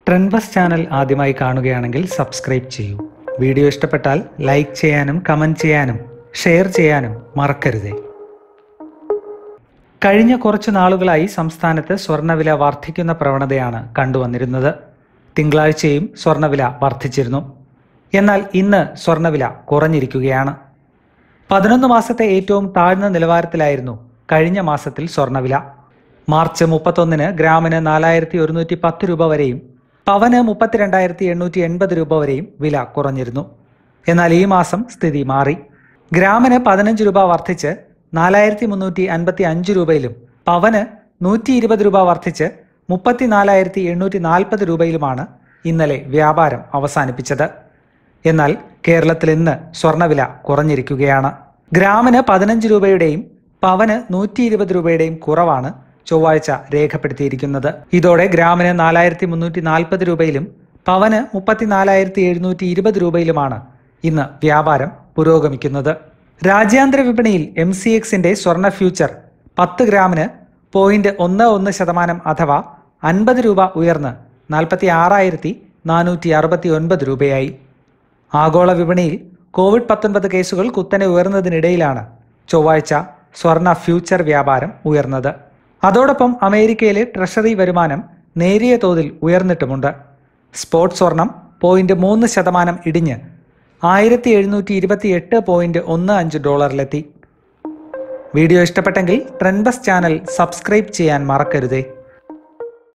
ട്രെൻഡ്ബസ് channel ആദ്യമായി കാണുകയാണെങ്കിൽ subscribe ചെയ്യൂ വീഡിയോ ഇഷ്ടപ്പെട്ടാൽ ലൈക്ക് ചെയ്യാനും കമൻറ്റ് ചെയ്യാനും ഷെയർ ചെയ്യാനും മറക്കരുതേ കഴിഞ്ഞ കുറച്ചു നാളുകളായി സംസ്ഥാനത്ത് സ്വർണ്ണവില വർദ്ധിക്കുന്ന പ്രവണതയാണ് കണ്ടുവന്നിരുന്നത് തിങ്കളാഴ്ചയും സ്വർണ്ണവില വർദ്ധിച്ചിരുന്നു എന്നാൽ ഇന്ന് സ്വർണ്ണവില കുറഞ്ഞിരിക്കുകയാണ് പതിനൊന്ന് മാസത്തെ ഏറ്റവും താഴ്ന്ന നിലവാരത്തിലായിരുന്നു കഴിഞ്ഞ മാസത്തിൽ സ്വർണ്ണവില മാർച്ച് മുപ്പത്തൊന്നിന് ഗ്രാമിന് നാലായിരത്തി ഒരുന്നൂറ്റി പത്ത് രൂപ വരെയും പവന് മുപ്പത്തിരണ്ടായിരത്തി എണ്ണൂറ്റി എൺപത് രൂപ വരെയും വില കുറഞ്ഞിരുന്നു എന്നാൽ ഈ മാസം സ്ഥിതി മാറി ഗ്രാമിന് പതിനഞ്ച് രൂപ വർദ്ധിച്ച് നാലായിരത്തി മുന്നൂറ്റി അൻപത്തി അഞ്ച് രൂപയിലും പവന് നൂറ്റി ഇരുപത് രൂപ വർദ്ധിച്ച് മുപ്പത്തിനാലായിരത്തി എണ്ണൂറ്റി നാൽപ്പത് രൂപയിലുമാണ് ഇന്നലെ വ്യാപാരം അവസാനിപ്പിച്ചത് എന്നാൽ കേരളത്തിൽ ഇന്ന് സ്വർണ്ണവില കുറഞ്ഞിരിക്കുകയാണ് ഗ്രാമിന് പതിനഞ്ച് രൂപയുടെയും പവന് നൂറ്റി ഇരുപത് രൂപയുടെയും കുറവാണ് ചൊവ്വാഴ്ച രേഖപ്പെടുത്തിയിരിക്കുന്നത് ഇതോടെ ഗ്രാമിന് നാലായിരത്തി മുന്നൂറ്റി നാൽപ്പത് രൂപയിലും പവന് മുപ്പത്തിനാലായിരത്തി എഴുന്നൂറ്റി ഇരുപത് രൂപയിലുമാണ് ഇന്ന് വ്യാപാരം പുരോഗമിക്കുന്നത് രാജ്യാന്തര വിപണിയിൽ എം സി എക്സിന്റെ സ്വർണ്ണ ഫ്യൂച്ചർ പത്ത് ഗ്രാമിന് പോയിന്റ് ഒന്ന് ഒന്ന് ശതമാനം അഥവാ അൻപത് രൂപ ഉയർന്ന് നാൽപ്പത്തി ആറായിരത്തി നാനൂറ്റി അറുപത്തി ഒൻപത് രൂപയായി ആഗോള വിപണിയിൽ കോവിഡ് പത്തൊൻപത് കേസുകൾ കുത്തനെ ഉയർന്നതിനിടയിലാണ് ചൊവ്വാഴ്ച സ്വർണ്ണ ഫ്യൂച്ചർ വ്യാപാരം ഉയർന്നത് അതോടൊപ്പം അമേരിക്കയിലെ ട്രഷറി വരുമാനം നേരിയ തോതിൽ ഉയർന്നിട്ടുമുണ്ട് സ്പോട്ട് സ്വർണം പോയിന്റ് മൂന്ന് ശതമാനം ഇടിഞ്ഞ് ആയിരത്തി എഴുന്നൂറ്റി ഇരുപത്തി എട്ട് പോയിന്റ് ഒന്ന് അഞ്ച് ഡോളറിലെത്തി വീഡിയോ ഇഷ്ടപ്പെട്ടെങ്കിൽ ട്രെൻഡസ് ചാനൽ സബ്സ്ക്രൈബ് ചെയ്യാൻ മറക്കരുതേ